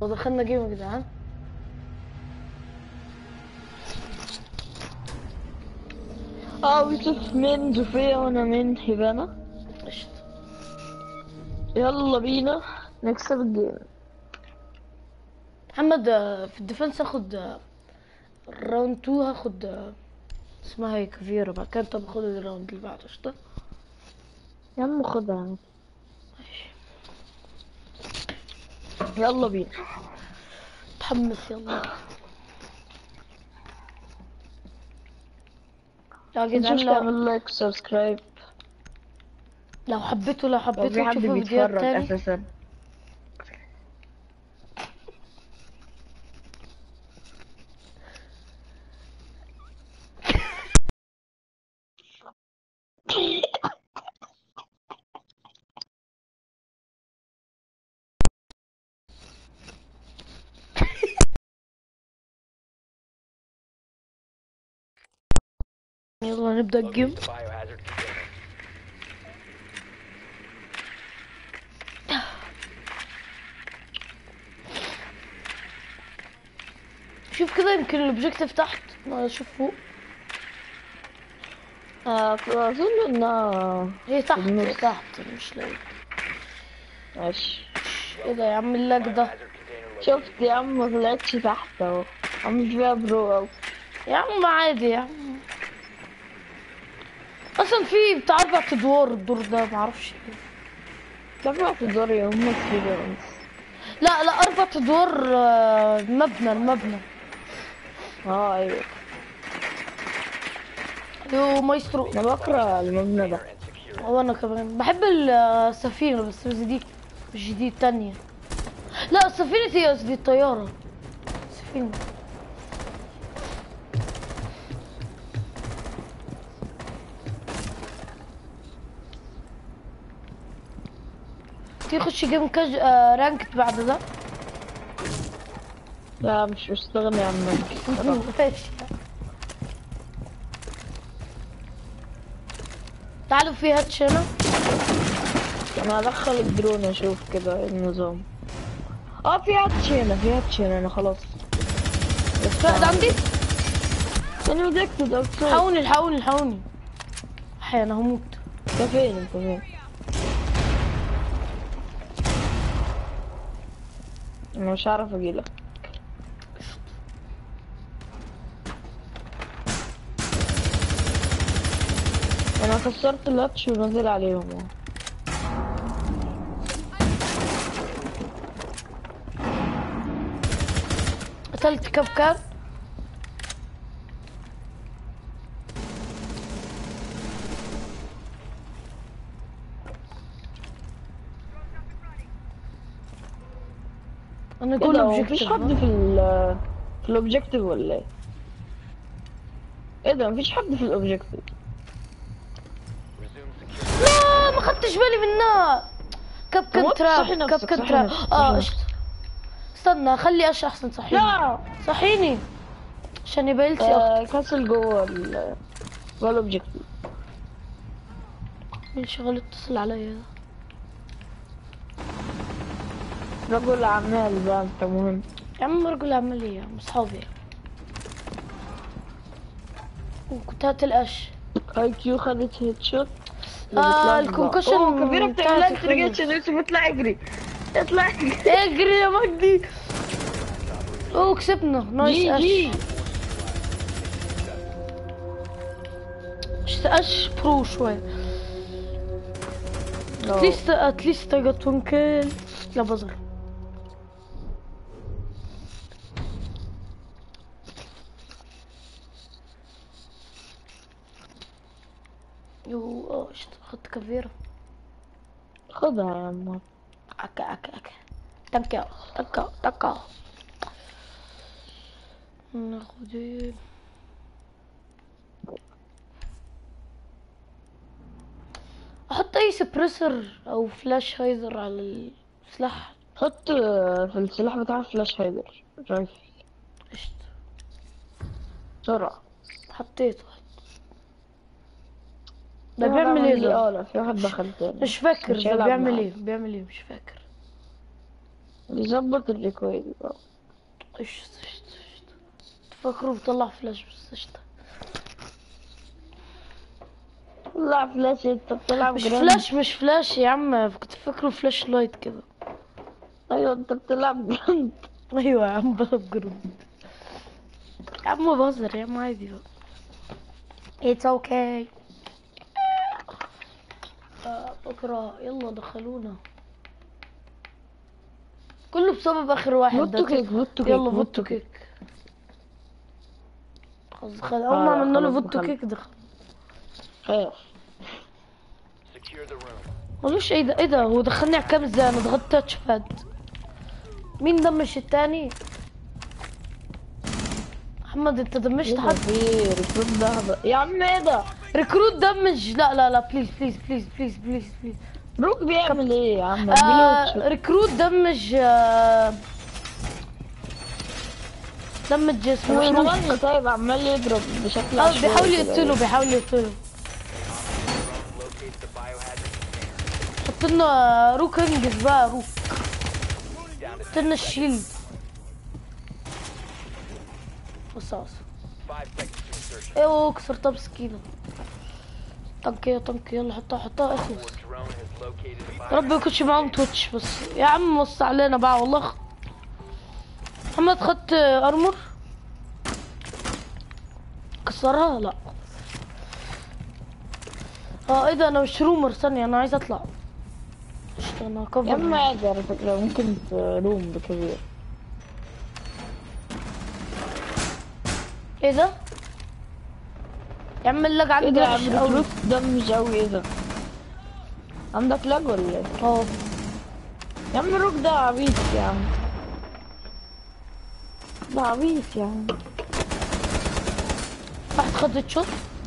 ودخلنا جيم يا جدعان اه يوسف من زوفيا وانا من هيفانا قشطة يلا بينا نكسب الجيم محمد آه، في الديفنس هاخد آه، راوند 2 هاخد آه، اسمها هي كافيرا بعد كده طب باخد الراوند اللي بعده قشطة يا عم خدها يعني. يلا بينا متحمس يلا يا متنسوش جدعان لو, تعملوا لايك سبسكرايب لو حبيتوا لو لو حبيتوا في حد تشوفوا فيديوهات بيتفرج تاني اساسا يلا نبدأ الجيم Locate the biohazard container. شوف كده يمكن الاوبجيكتيف تحت ما اشوف فوق آه اظن انها هي تحت هي النص. تحت مش لاقي ماشي ايه ده يا عم اللاج ده Hazard container located. شفت يا عم ما طلعتش تحت اهو عم فيها برو اوي يا عم عادي يا عم اصلا في بتاع اربع ادوار الدور ده معرفش ايه تبع في دوري هم كده لا لا اربع ادوار آه، مبنى المبنى اه ايوه يو مايسترو انا بكره المبنى ده And secure. وانا كمان بحب السفينة بس مش دي مش دي التانية لا السفينة هي قصدي الطيارة سفينة تيجي خش جيم كاج آه رانكت بعد ده لا مش مستغني عنك ماشي تعالوا في هاتش هنا انا هدخل الدرون اشوف كده إيه النظام اه في هاتش هنا في هاتش هنا انا خلاص في واحد عندي انا متأكد اكتر الحقوني الحقوني الحقوني حي انا هموت انت فين انت فين انا مش عارف اجيلك انا كسرت الهاتش ونزل عليهم اهو قتلت كاب كاب انا ايه كل ده هو اوبجيكتيف مفيش حد في ال في الاوبجيكتيف ولا ايه؟ ايه ده مفيش حد في الاوبجيكتيف Resume secure. لا ما خدتش بالي منها كاب كان هو تراب صحي كاب نفسك، كان صحي تراب نفسك، صحي اه نفسك. قشطة استنى خلي اش احسن صحيني لا صحيني عشان يبقى لي اكتر آه كاسل جوه ال جوه الاوبجيكتيف مين شغال يتصل عليا ده رجل اعمال بقى انت مهم يا عم رجل اعمل ايه يا عم اصحابي وكنت هتلقاش اي كيو خدت هيد شوت آه، الكونكشن اوه كبيرة بتاعت بتعمل الفيلم. انت يوسف اطلع اجري اطلع اجري اجري يا مجدي اوه كسبنا نايس جي اش جي اش اش برو شوية اتليست اتليست I got one kill لا بظهر يو اه قشطة خدت كافيرا خدها يا عم اكا اكا اكا تكا تكا تكا ناخد ايه احط اي سبريسر او فلاش هايزر على السلاح حط آه، في السلاح بتاع فلاش هايدر رايفل قشطة بسرعة حطيته في ده واحد بيعمل عمل ايه لي ده اه لا في واحد دخل تاني مش فاكر مش ده هيلعب بيعمل معاه. ايه بيعمل ايه مش فاكر بيظبط الريكويل بقى. قشطة قشطة قشطة تفكروا بطلع فلاش بس قشطة لا فلاش انت بتلعب مش جراند فلاش مش فلاش يا عم كنت فاكره فلاش لايت كده ايوه انت بتلعب جراند ايوه يا عم بلعب جروب يا عم بهزر يا عم عادي بقى It's okay آه، بكرة يلا دخلونا كله بسبب اخر واحد ده فوتو كيك فوتو كيك يلا فوتو كيك خلاص دخل اول ما آه، عملنا له خلاص فوتو دخل. كيك دخل خير Secure the room. ملوش ايه ده ايه ده هو دخلني على كام ازاي انا ضغطت تاتش باد مين دمش التاني محمد انت دمشت ايه ده حد في ريكروت ده يا عم ايه ده ريكروت دمج لا لا لا بليز بليز بليز بليز بليز بليز بروك بيعمل ايه يا عم آه اديله ريكروت دمج آه دمج طب اسمه ايه احنا روك. مالنا طيب عمال يضرب بشكل اه عشوائي بيحاول كده. يقتله بيحاول يقتله Locate the biohazard container. حط لنا روك انجز بقى روك Down to حط لنا الشيلد بص بص five seconds to insertion. ايوه كسرتها بسكينة طنك يا طنك يلا حطها حطها اخلص Your drone has located the يا رب ما يكونش معاهم توتش بس يا عم وص علينا بقى والله خ... محمد خدت ارمر كسرها لا اه ايه ده انا مش رومر ثانية انا عايز اطلع قشطة، انا يا عم كفر عادي على فكرة ممكن تروم بكبير ايه ده يا عم اللاج ايه عندي ده يا وحش عم قوي ريكروت ده مش قوي ايه ده عندك لاج ولا ايه اه يا عم روك ده عبيط يا عم ده عبيط يا عم واحد خد شوت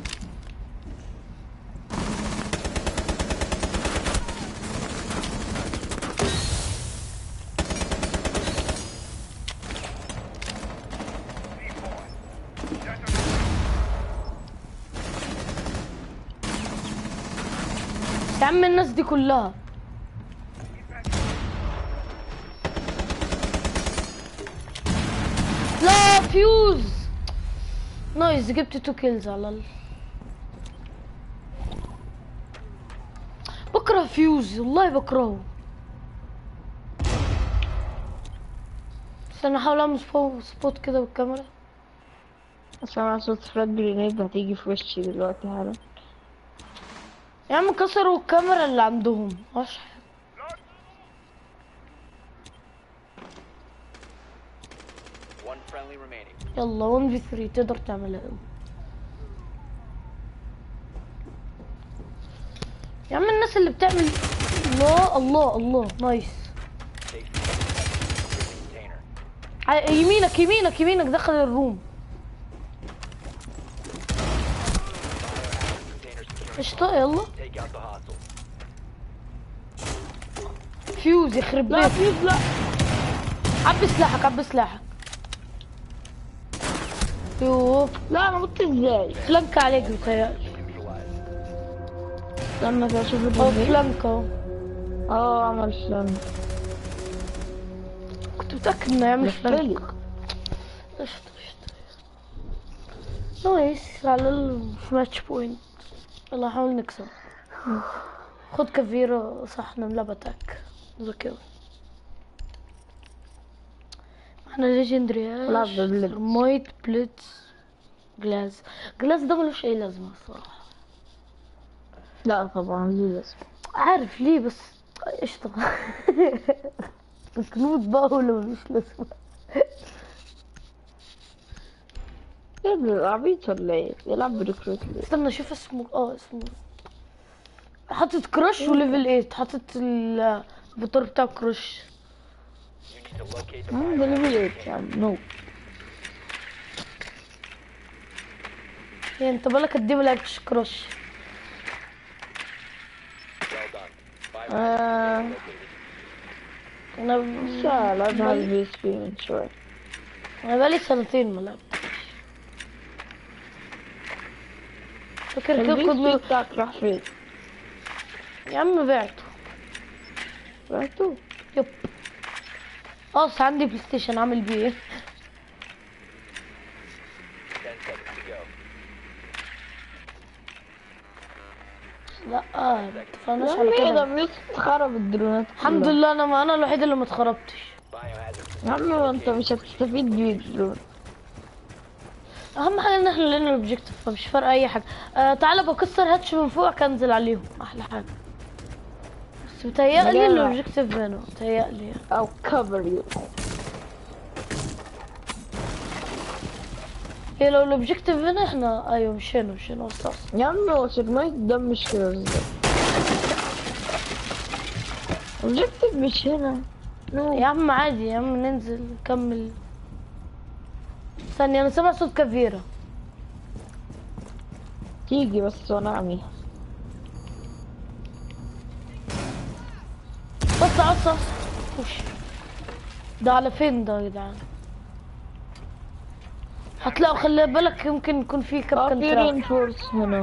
يا عم الناس دي كلها لا فيوز نايس جبت تو كيلز على ال... بكره فيوز والله بكرهه استنى احاول اعمل سبو- سبوت كده بالكاميرا سامع صوت فلاج جرينيد هتيجي في وشي دلوقتي حالا يا عم كسروا الكاميرا اللي عندهم مش حاجة. One friendly remaining. يلا 1 في 3 تقدر تعملها يا عم الناس اللي بتعمل الله الله الله نايس Take the container. ع- يمينك يمينك يمينك دخل الروم Container secure. قشطة يلا Take out the hostile. فيوز يخرب لا بيت فيوز لا عبي سلاحك عبي سلاحك يوه لا انا مت ازاي فلانك عليك بتهيألي استنى كده اشوف اه الفيديو فلانك اهو اه عمل فلان كنت متأكد انه يعمل فلانك لفلي قشطة قشطة نايس على الماتش بوينت يلا نحاول نكسب خد كافيرا صح نلعب اتاك ذكاوي احنا ليجندري لا، ببليتز. مايت بليتز جلاس جلاس ده ملوش اي لازمة الصراحة لا طبعا ليه لازم عارف ليه بس قشطة كنود بقى ولا ملوش لازمة ايه ده عبيط ولا ايه يلعب بريكروت ليه استنى شوف اسمه اه اسمه حاطط كراش وليفل 8 حاطط ال- البطار بتاع كراش You need to locate the مم، ده biohazard ليفل 8 container. يعني نو يعني انت بالك قد ايه ملعبتش كراش Well done. Biohazard آه located. انا لسه لعبها البي اس بي من شوية انا بقالي سنتين ما لعبتش فاكر كده البي اس بي كنا بتاعك راح فين؟ يا عم بعته بعته يب خلاص عندي بلاي ستيشن عامل بيه ايه 10 seconds to go. لا ما اتفقناش على يا كده عم يوسف خرب الدرونات الحمد كلها. لله انا ما انا الوحيد اللي ما اتخربتش Biohazard يا عم ما انت مش هتستفيد بيه الدرون اهم حاجه ان احنا لقينا الاوبجيكتيف فمش فارقه اي حاجه آه تعالى بكسر هاتش من فوق كنزل عليهم احلى حاجه بس متهيألي لا. الاوبجيكتيف هنا متهيألي يعني. او كفر يو هي لو الاوبجيكتيف هنا احنا ايوه مش هنا مش هنا بس أصلاً. يا عم هو سيرمايت ده مش كده ازاي اوبجيكتيف مش هنا نو يا عم عادي يا عم ننزل نكمل ثانية انا سامع صوت كافيرا تيجي بس وانا عمي بس عصا وش ده على فين ده يا جدعان هتلاقوا خلي بالك يمكن يكون في اه كابتن في تراك رينفورس هنا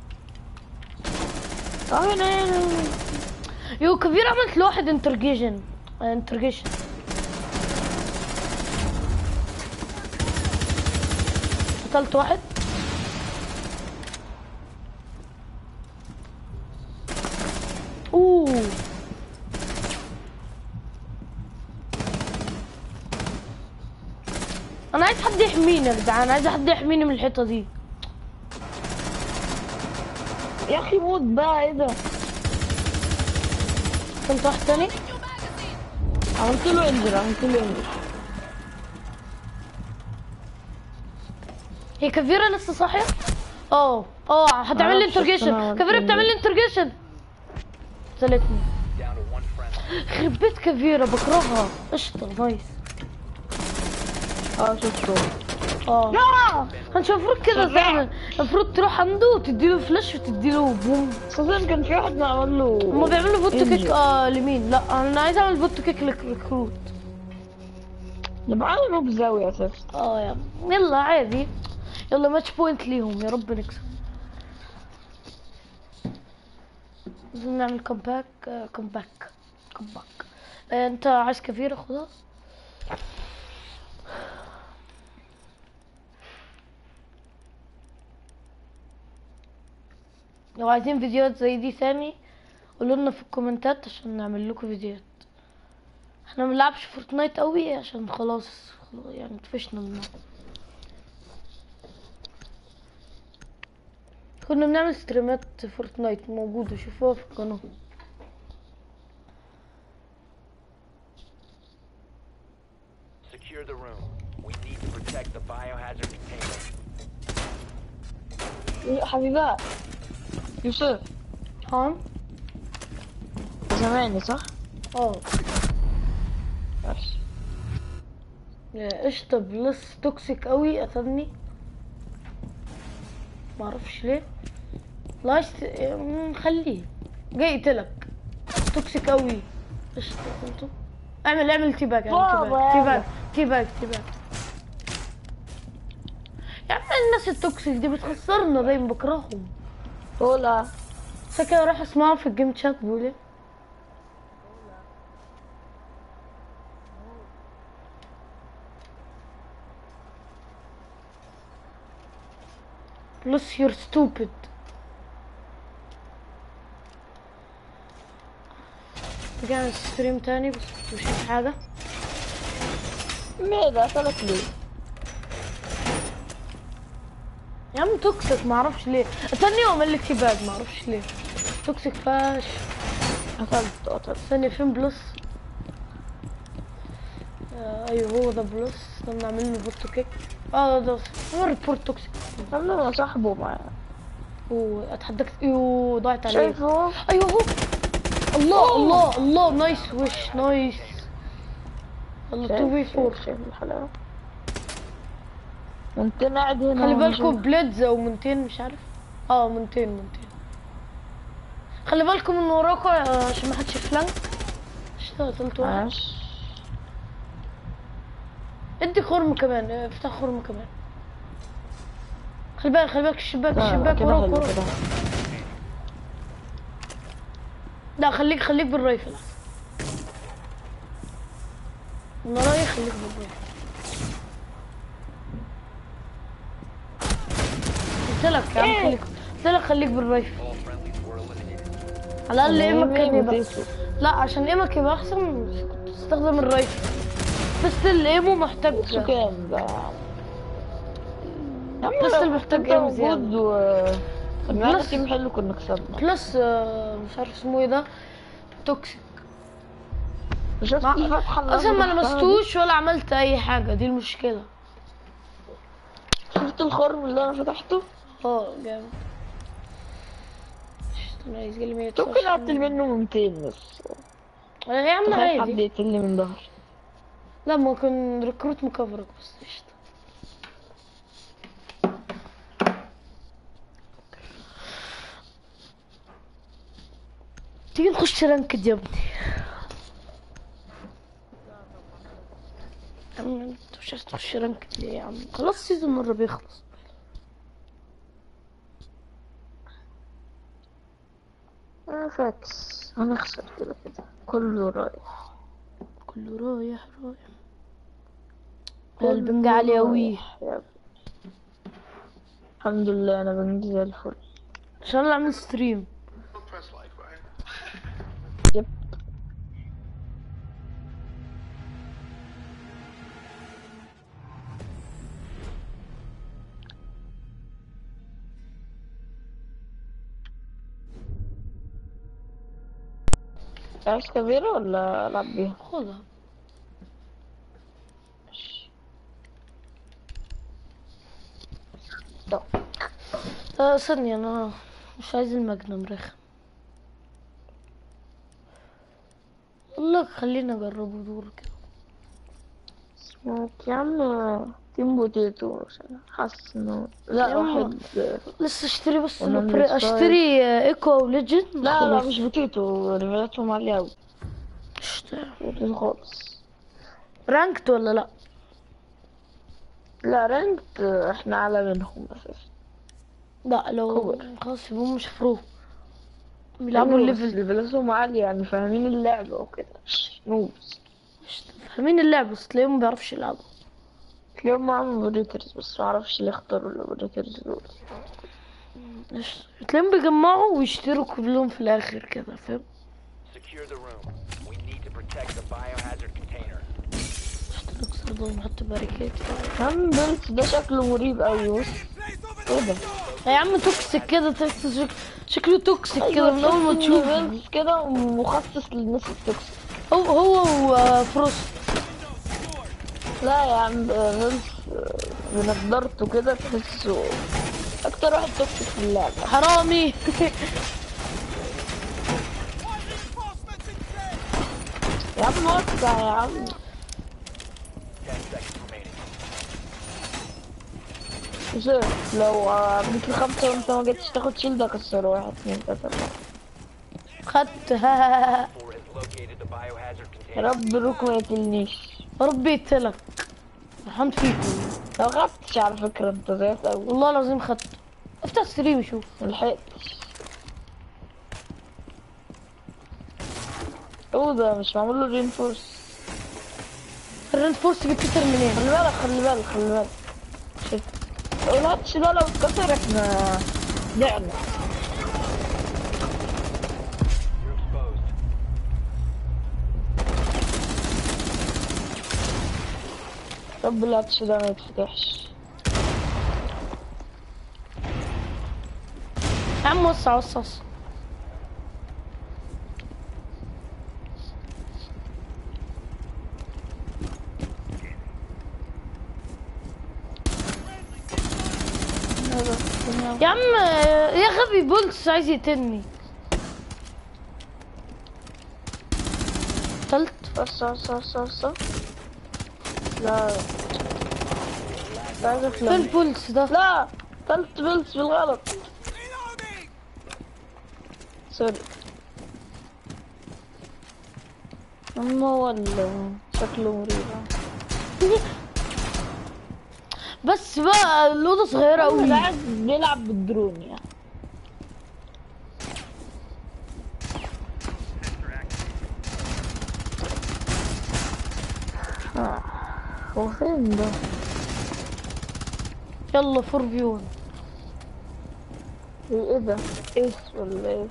اه هنا هنا يو كافيرا عملت لواحد انترجيشن انترجيشن قتلت واحد اوه انا عايز حد يحميني يا جدعان عايز حد يحميني من الحيطه دي يا اخي موت بقى ايه ده كنت واحد تاني عملت له انجر عملت له انجر هي كافيرا لسه صاحية؟ اه اه هتعمل لي معرفش، بس أنا انترجيشن عملت كافيرا لي- بتعمل لي انترجيشن قتلتني down to one friendly. يخرب بيت كافيرا بكرهها قشطة نايس اه شفته اه لا انت المفروض كده شجاع. تعمل المفروض تروح عنده وتديله فلاش وتديله بوم خصوصا كان في واحد عمل له هما بيعملوا فوتو كيك انجر. اه لمين لا انا عايز اعمل فوتو كيك للريكروت نبقى عامل موب زاوية اساسا اه يا عم. يلا عادي يلا ماتش بوينت ليهم يا رب نكسب لازم نعمل كومباك كومباك كومباك انت عايز كفيرة خدها لو عايزين فيديوهات زي دي ثاني قولوا لنا في الكومنتات عشان نعمل لكم فيديوهات احنا ما بنلعبش فورتنايت قوي عشان خلاص خلاص يعني طفشنا منها كنا بنعمل ستريمات فورتنايت موجودة شوفوها في القناة Secure the room. We need to protect the biohazard container. يا حبيبات يوسف ها زماني صح؟ اه بس يا قشطة بلس توكسيك قوي قتلني معرفش ليه لا يست... مم، خليه جاي يقتلك توكسيك قوي قشطة فهمتوا اعمل اعمل تي باك اعمل بابا. تي باك تي باك تي باك يا عم الناس التوكسيك دي بتخسرنا دايما بكرههم هولا بس كده راح اسمعهم في الجيم شات بيقول ايه بلس يور ستوبد رجعنا ستريم تاني بس مش في حاجة ميدا ثلاث ليه يا عم توكسيك معرفش ليه ثانية وعمل لك تيباج معرفش ليه توكسيك فاش قتلت قتلت ثانية فين بلس آه ايوه هو ده بلس استنى نعمل له فوتو كيك اه ده هو ريبورت توكسيك انا صاحبه معاه واتحداك يو ضاعت عليه شايفه؟ ايوه هو الله الله الله نايس وش نايس يلا 2 في 4 شايف شايف الحلاوة انت قاعد هنا خلي وأنا بالكم بليدز او منتين مش عارف اه منتين منتين خلي بالكم من وراكم آه، عشان ما حدش يفلانك اشتغلت شايف. واحد ماشي ادي خرم كمان اه، افتح خرم كمان خلي بالك خلي بالك الشباك لا، لا، الشباك كده وراك حلو وراك كده لا خليك خليك بالرايفل انا رايح خليك بالرايف قلت لك يا عم إيه؟ خليك قلت لك خليك بالرايف All friendlies were eliminated. على الاقل ايمك كان يبقى بوتيتو. لا عشان ايمك يبقى احسن كنت تستخدم الرايف بس الايمو محتاج شو كام ده يا عم بس لو اللي محتاج كنت ايم موجود زيادة. و كان معانا بلس- تيم حلو كنا كسبنا بلس آه، مش عارف اسمه ايه ده توكسيك شفت ما- الفتحة اللي اصلا ما أنا فتحتها دي؟ لمستوش ولا عملت اي حاجه دي المشكله شفت الخرم اللي انا فتحته اه جامد انا عايز لي 100 ممكن اقتل منه 200 بس يا عم تخيل حد عادي يقتلني من ظهري لا ممكن ريكروت مكفرك بس قشطة تيجي نخش رانكد يا ابني يا عم انت مش عايز تخش رانكد ليه يا عم خلاص السيزون مرة بيخلص انا فاكس انا خسر كده كده كله رايح كله رايح رايح البنج عالي اوي رايح يا ابني. الحمد لله انا بنجي زي الفل ان شاء الله اعمل ستريم press like, right? يب عايز كبيرة ولا ألعب بيها؟ خدها طب. آه ثانية انا مش عايز المجنم رخم والله خلينا اجربه دور كده سموك يا عم تيم بوتيتو عشان حاسس انه لا يا عم. واحد لسه اشتري بس ولا البري... الستايل. اشتري آه، ايكو او ليجند لا لا مش بوتيتو ريفيلاتهم عالية أوي اشتري. بوتيتو خالص رانكت ولا لا لا رانكت احنا أعلى منهم أساسا لا لو كور. خلاص يبقوا مش فرو بيلعبوا الليفل ليفلاتهم عالية يعني فاهمين اللعبة وكده نوبس فاهمين اللعب بس تلاقيهم ما بيعرفش يلعبوا تلاقيهم معاهم بريكرز بس معرفش ليه اختاروا البريكرز دول قشطة. تلاقيهم بيجمعوا ويشتروا كلهم في الاخر كده فاهم Secure the room. We need to protect the biohazard container. نكسر دول نحط باريكات يا عم بيلت ده شكله مريب أوي بص ايه ده؟ يا عم توكسيك كده تحس شك... شكله توكسيك كده من اول ما تحس إن تشوفه بيلت كده مخصص للناس التوكسيك هو هو وفروست لا يا عم بيلت بنضارته كده تحسه أكتر واحد توكسيك في اللعبة حرامي يا عم وسع يا عم 10 seconds remaining. شوف لو عملت لي خمسة وانت ما جيتش تاخد شيلد اكسره واحد اتنين تلاتة أربعة خدت Four has located the biohazard يا container. رب روك ما يقتلنيش ربي يقتلك فرحان فيكم لو خدتش على فكرة انت زيت أوي والله العظيم خدت افتح ستريم شوف ملحقتش هو ده مش معمول له رينفورس الرينفورس بيتكسر منين خلي بالك خلي بالك خلي بالك شوف الهاتش ده لو اتكسر احنا ضعنا You're exposed. رب الهاتش ده ما يتفتحش يا عم وسع وسع وسع. يا عم يا غبي بولس عايز يقتلني قتلت بس بس بس بس لا لا عايز فين افلام البولس ده لا قتلت بيلز بالغلط سوري اما هو ال- شكله مريب بس بقى الأوضة صغيرة هو أوي قاعد بيلعب بالدرون يعني هو فين ده؟ يلا فور بيون ايه إيه ده؟ ايس ولا ايه؟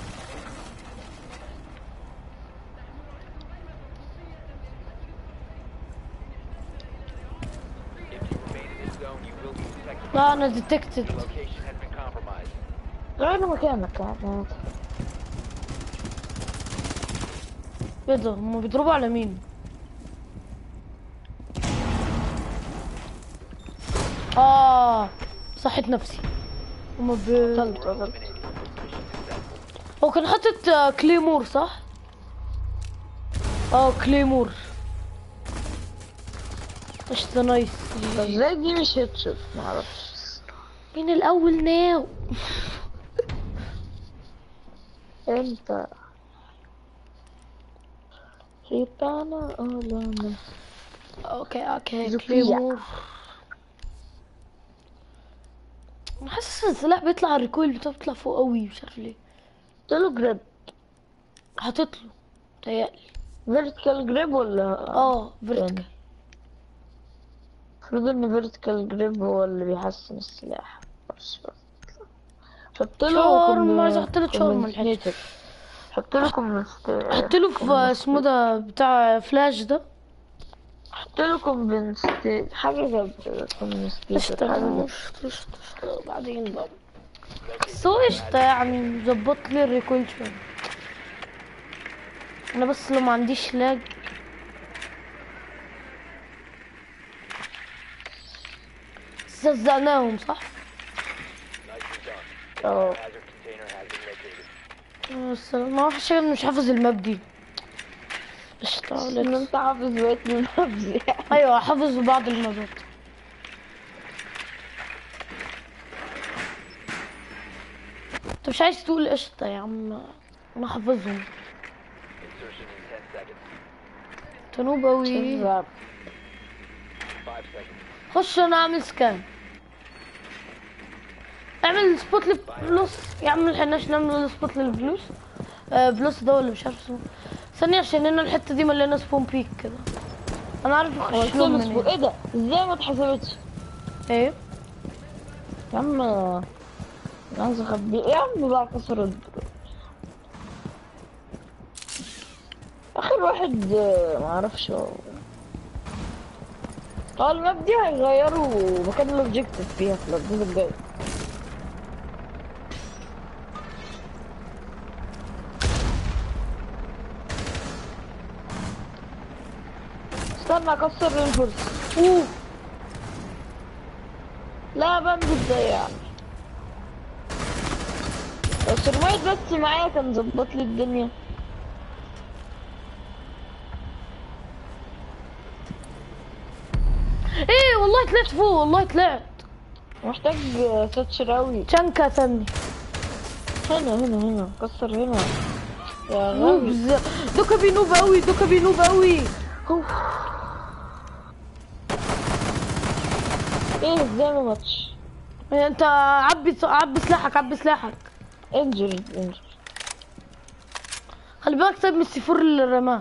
If you remain in this zone, you will be detected. لا انا ديتكتد Your location has been compromised. غير مكانك يعني ايه ده هما بيضربوا على مين اه صحت نفسي هما ب... قتلت قتلت هو كان حاطط آه، كليمور صح اه كليمور قشطة نايس ازاي دي مش هيت شوت معرفش مين الاول ناو انت ريبانا اولانا اوكي اوكي زكية. كليمور انا حاسس ان السلاح بيطلع الريكويل بتاعه بيطلع فوق قوي مش عارف ليه قلتله جريب حاطط له تهيألي فيرتيكال جريب ولا اه فيرتيكال المفروض ان فيرتيكال جريب هو اللي بيحسن السلاح بس حط له شاورما، عايز أحط له شاورما الحتة. حط له كومنست حط له في اسمه ده بتاع فلاش ده حط له كومبنست حاجه زي كومبنست قشطة حاجه قشطة قشطة قشطة بعدين بقى بس هو قشطة يعني ظبط لي الريكويل شوية انا بس لو ما عنديش لاج ززقناهم صح؟ Nicely done. اه Hazard container has been located. بس ما اعرفش أنا مش حافظ الماب دي قشطة ان let's- انت حافظ بقيت من حفظ يعني ايوه حافظ بعض المابات انت مش عايز تقول قشطة يا عم انا حافظهم Insertion in 10 seconds. تنوب اوي بالظبط. 5 seconds. خش انا اعمل سكان اعمل سبوت للفلوس يا عم ملحقناش نعمل سبوت للفلوس آه فلوس ده ولا مش عارف اسمه ثانية عشان هنا الحتة دي مليانة سبون بيك كده انا عارف هو اخش لهم الثلث من فوق. هنا ايه ده ازاي ما اتحسبتش ايه يا عم انا عايز اخبي يا عم بقى كسر الدرو اخر واحد آه، ما اعرفش هو اه الماب دي هيغيروا مكان الاوبجيكتيف فيها في الابديت الجاي استنى اكسر الفرس اوه لا بنزل ده يعني لو سرمايت بس معايا كان ظبط لي الدنيا ايه والله طلعت فوق والله طلعت محتاج ساتشر اوي شانكا ثاني هنا هنا هنا كسر هنا يا غبي نوبز دوكا بينوب اوي دوكا بينوب اوي أوف. ايه ازاي ما ماتش انت عبي عبي سلاحك عبي سلاحك انجري انجري خلي بالك طيب من السيفور اللي رماه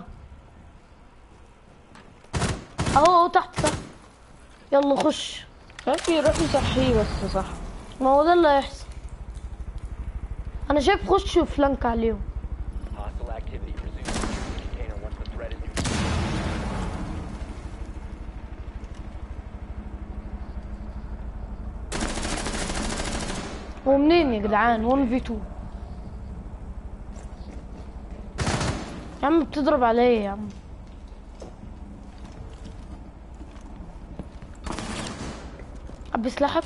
اهو اهو تحت تحت يلا خش خايف يروح يصحيه بس صح ما هو ده اللي هيحصل انا شايف خش فلانك عليهم Hostile activity resumes. Container once the threat is neutralized. هو منين يا جدعان 1 في 2 يا عم بتضرب عليا يا عم عبي سلاحك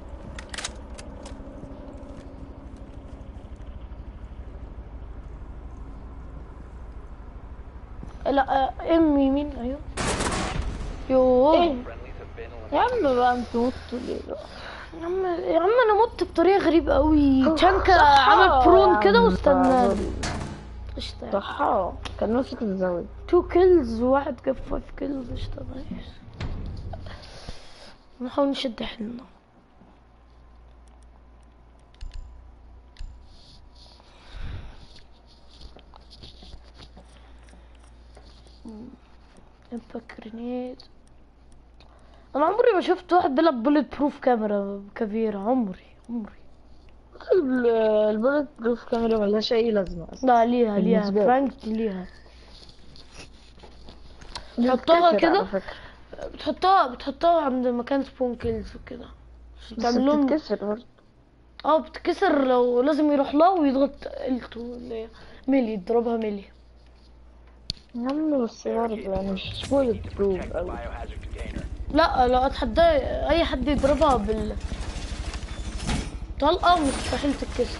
لا آه، ام يمين ايوه يوه ايه Friendlies have been يا عم بقى انتوا متوا ليه بقى يا عم يا عم انا مت بطريقه غريبه قوي تشانكا صح عمل يا برون عم كده واستنى فاضل. قشطه يعني. صح كان ماسك الزاوية تو كيلز وواحد جاب فايف كيلز قشطه نايس نحاول نشد حيلنا امباك جرينيد انا عمري ما شفت واحد بيلعب بوليت بروف كاميرا كبيرة عمري عمري ال- البولت بروف كاميرا ملهاش اي لازمه اصلا لا ليها ليها بالنسبة لي. فرانك ليها بتحطها بتكسر كده؟ على فكرة. بتحطها بتحطها عند مكان سبون كيلز وكده عشان بس تعمل لهم بتتكسر برضه اه بتكسر لو لازم يروح لها ويضغط التو اللي هي ميلي يضربها ميلي يا عم بس برضه يعني مش بولت بروف Protect the أوي biohazard container. لا لو اتحدى اي حد يضربها بال طلقة مستحيل تتكسر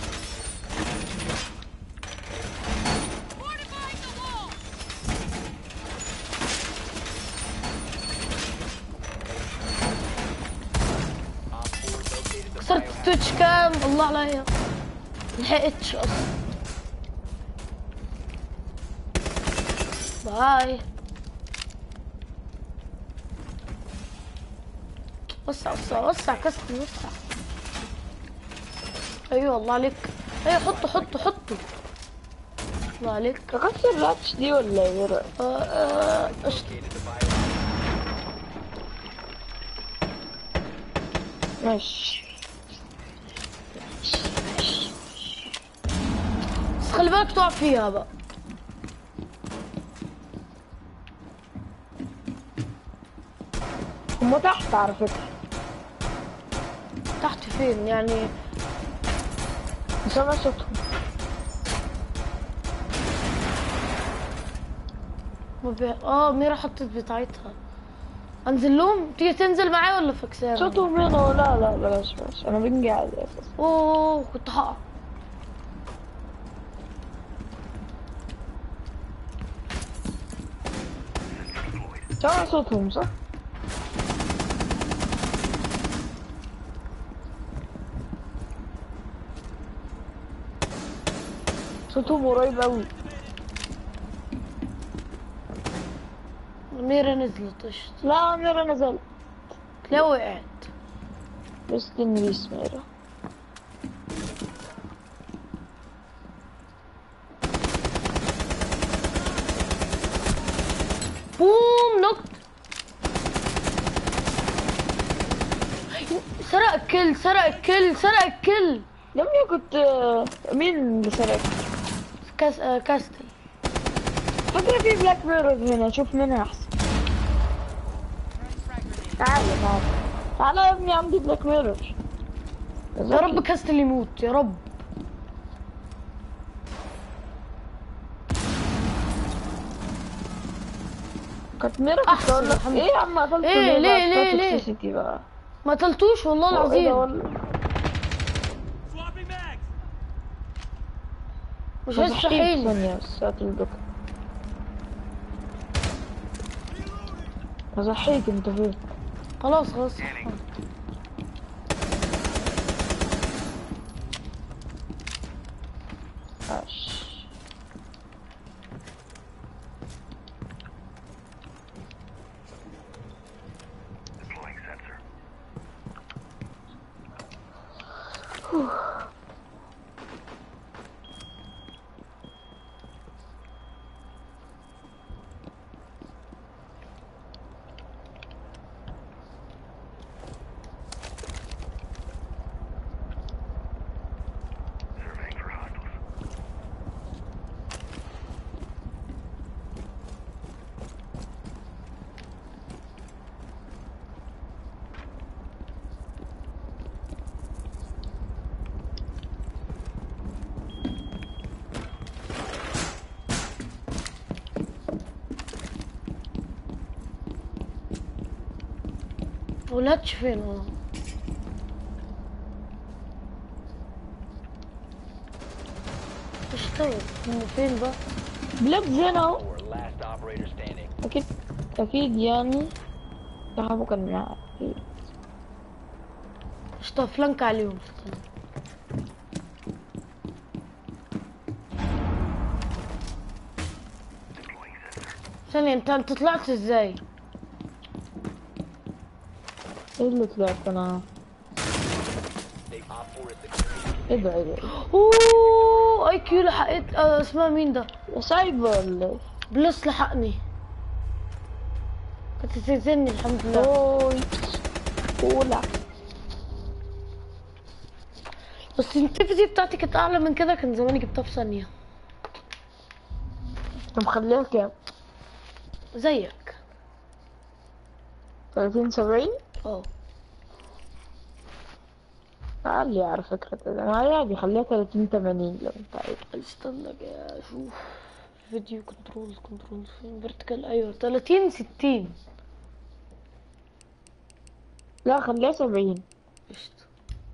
Op 4 located the كسرت biohazard. التوتش كام الله عليا ملحقتش اصلا باي وسع وسع وسع كاستي وسع ايوه الله عليك ايوه حطه حطه حطه الله عليك اكسر الاتش دي ولا ايه رأيك؟ آه، آه، قشطة. Located the biohazard. ماشي بس خلي بالك تقع فيها بقى هما تحت على فكرة تحت فين يعني سامع صوتهم ما بي... اه ميرا حطت بتاعتها انزل لهم تيجي تنزل معايا ولا فكسان صوتهم هنا لا لا بلاش بلاش انا بنجي عادي اساسا اوه كنت هقع سامع صوتهم صح؟ صوتهم قريب اوي ميرا نزلت قشطة لا ميرا نزل تلاقي وقعت بس تنريس ميرا بوم نكت سرق الكل سرق الكل سرق الكل يا ابني كنت مين اللي سرق؟ كاس... آه، كاستل فاكرة في بلاك ميرور هنا شوف منها احسن تعالى تعالى تعالى يا ابني عندي بلاك ميرور يا رب كاستل يموت يا رب كانت ميرا كنت أحسن اقول لك الحمد ايه يا عم قتلت إيه، ليه، ليه، بقى؟ ليه؟ toxicity بقى ما قتلتوش والله هو إيه ده العظيم والله؟ مش مستحيل مستحيل ثانية بس هات الدكتور هصحيك انت فين خلاص خلاص عاش ولادش فين والله اشتغل هم فين بقى بلاد زين اهو Four, last operator standing. اكيد اكيد يعني صاحبه كان معاه أكيد. اشتغل فلانك عليهم ثانية انت انت طلعت ازاي؟ ايه اللي طلعت انا They op 4 is the ايه ده ايه ده اوه اي كيو لحقت اه اسمها مين ده؟ يا سايبر ولا ايه؟ بلس لحقني كنت تقتلني الحمد لله اوي كولا بس الانتفيتي بتاعتي كانت اعلى من كده كان زماني جبتها في ثانيه انت مخليها كام؟ زيك 30 70 اه عالية على فكرة انا عادي خليها 30 80 لو انت عايز استنى كده اشوف فيديو كنترول كنترول فين فيرتيكال ايوه 30 60 لا خليها 70 قشطة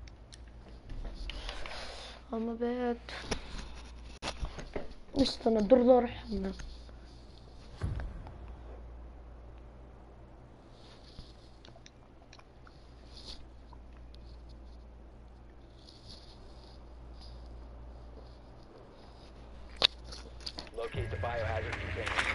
اما باد قشطة انا الدور ده رايح أنام. Locate the biohazard container.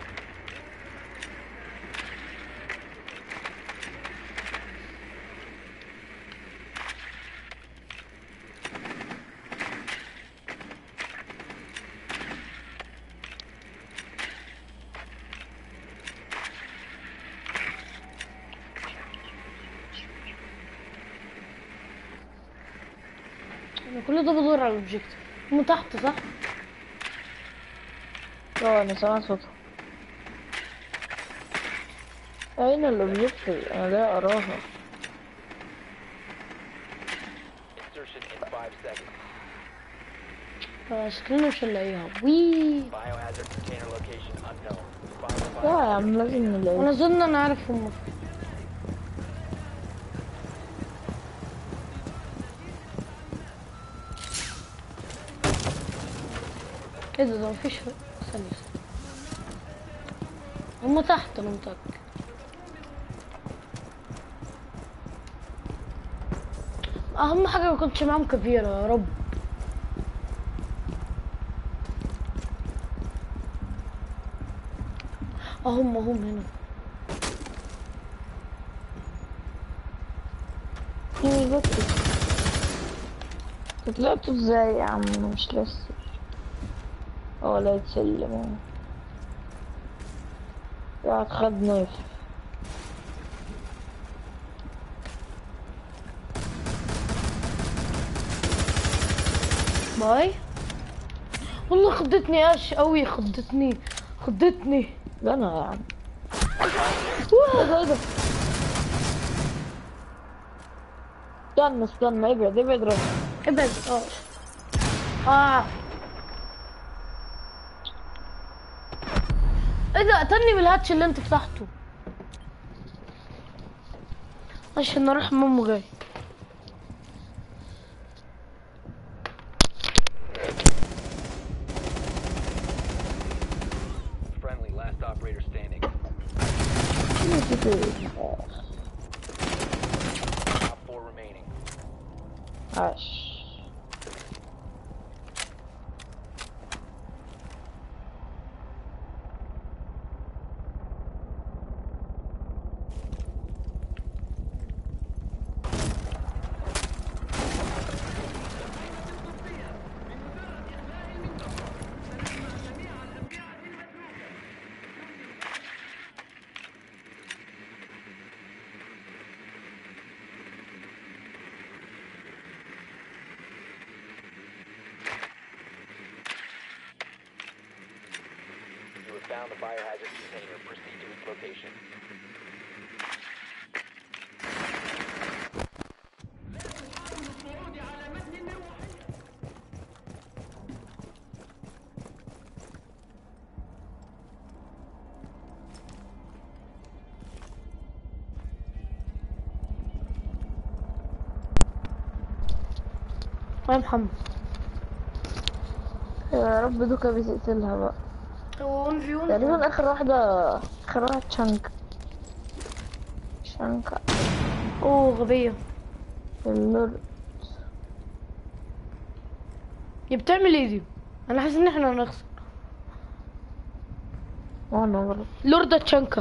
انا كل ده بدور على الاوبجيكتيف هم تحت صح؟ اه انا سامع صوتها اين الاوبجيكتيف انا لا اراها Insertion in five seconds. آه، شكلنا مش هنلاقيها وي Biohazard container location unknown. Find the لا يا biohazard عم لازم انا نلاقيها اظن انا عارف هم فين ايه ده ده مفيش ثانية ثانية. هم تحت انا متأكد اهم حاجة ما كنتش معاهم كافيرا يا رب اهم هم هنا في بطل طلعتوا ازاي يا عم أنا مش لسه اه لا يتسلموا واحد خد نايف باي والله خضتني ايش قوي خضتني خضتني ده انا يا عم ايه ده ايه ده استنى استنى ابعد ابعد راسك ابعد اه اه ايه ده قتلني بالهاتش اللي انت فتحته عشان نروح مامو جاي friendly last operator standing. Top four remaining. عاش You have found the biohazard container. Proceed to its location. يا محمد يا رب دوكا بتقتلها بقى هو 1 في 1 تقريبا اخر واحدة اخر واحد شانك شانكا اوه غبية اللورد هي بتعمل ايه دي؟ انا حاسس ان احنا هنخسر وانا برضه لوردا تشانكا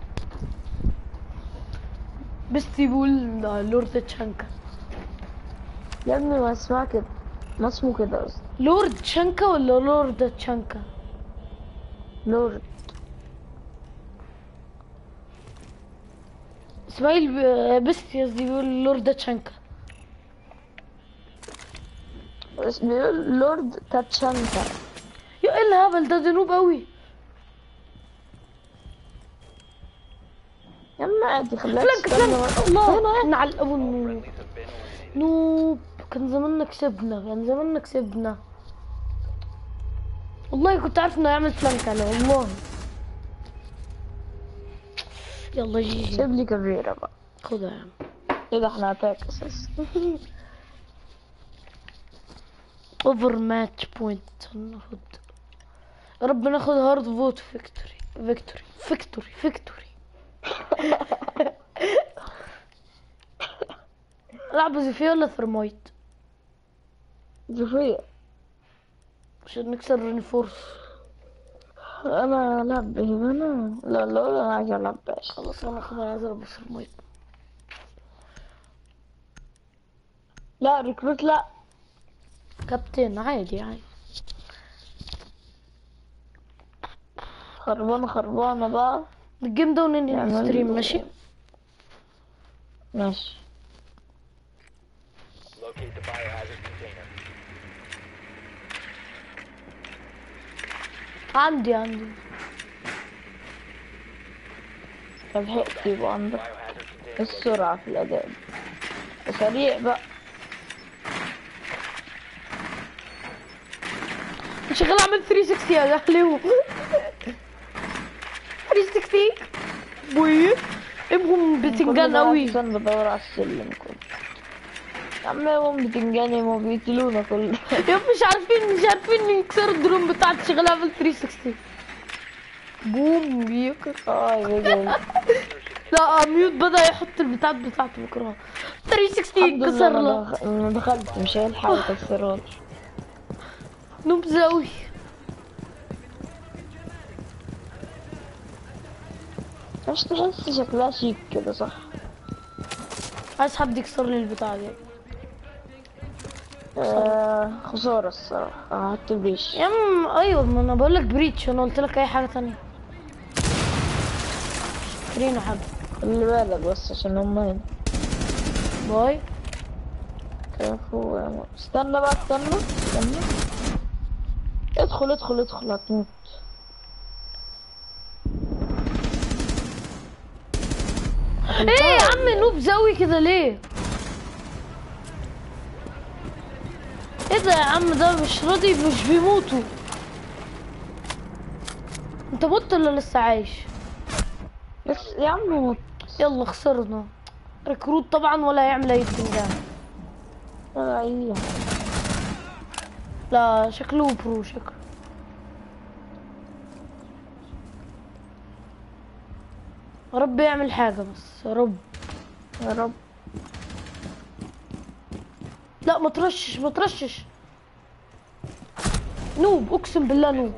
بستي بيقول لوردا تشانكا يا ابني ما اسمها كده ما اسمه كده اصلا لورد تشانكا ولا لوردا تشانكا؟ لورد اسماعيل ب- بستياس دي بيقول لورد تشانكا بس بيقول لورد تاتشانكا يا ايه الهبل ده ذنوب قوي يا عم عادي خليها فلانك تستنى فلانك الله هنا. نعل ابو النوب Friendlies have been eliminated. نوب كان زماننا كسبنا كان زماننا كسبنا والله كنت عارف انه يعمل فلانك انا والله يلا جي جي سيب لي كافيرا بقى خدها يا عم كده احنا اتاك اساس اوفر ماتش بوينت هناخد يا رب ناخد هارد فوت فيكتوري فيكتوري فيكتوري فيكتوري لعبة زفية ولا ثرمايت زفية عشان نكسر رينفورس انا العب بهيمنة لا لا لا انا عايز العب باش خلاص انا خلاص عايز اضرب ثرمايت لا ريكروت لا كابتن عادي عادي خربانة خربانة بقى الجيم ده وننهي يعني الستريم ماشي ماشي Locate the biohazard container. عندي عندي لحقت يبقى عندك Biohazard container. السرعة في الأداء سريع بقى شغال اعمل 360 يا جحلو 360 بوي ابهم بتنجان قوي استنى بدور على السلم كله يا عم هم بتنجاني ما بيقتلونا كله يا مش عارفين مش عارفين يكسروا الدروم بتاعتي شغال اعمل 360 بوم بيكر اه يا رجل لا ميوت بدا يحط البتاعات بتاعته بكره 360 الحمد لله كسر أنا له دخ- أنا دخلت مش هيلحق يكسرها نوب زاوي مش تحس شكلها شيك كده صح عايز حد يكسر لي البتاع دي آه خسارة الصراحة هحط بريش يا عم ايوه ما انا بقول لك بريتش انا قلت لك اي حاجه تانية اشترينا حاجه خلي بالك بس عشان هم هنا باي كفو يا م- استنى بقى استنى استنى ادخل ادخل ادخل هتموت ايه يا عم نوب زاوي كده ليه ايه ده يا عم ده مش راضي مش بيموتوا انت مت ولا لسه عايش بس يا عم موت يلا خسرنا ريكروت طبعا ولا هيعمل اي بتنجان ولا اي لا شكله برو شكله يا رب يعمل حاجة بس يا رب يا رب لا ما ترشش ما ترشش نوب اقسم بالله نوب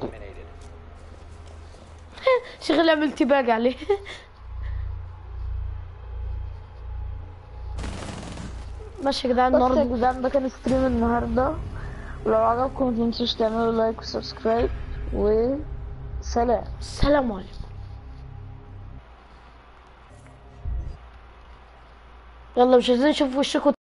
Eliminated. شغل عمل تباق عليه ماشي يا جدعان بس يا النهارده جدعان ده كان ستريم النهاردة ولو عجبكم متنسوش تعملوا لايك وسبسكرايب وسلام السلام عليكم يلا مش عايزين نشوف وشكم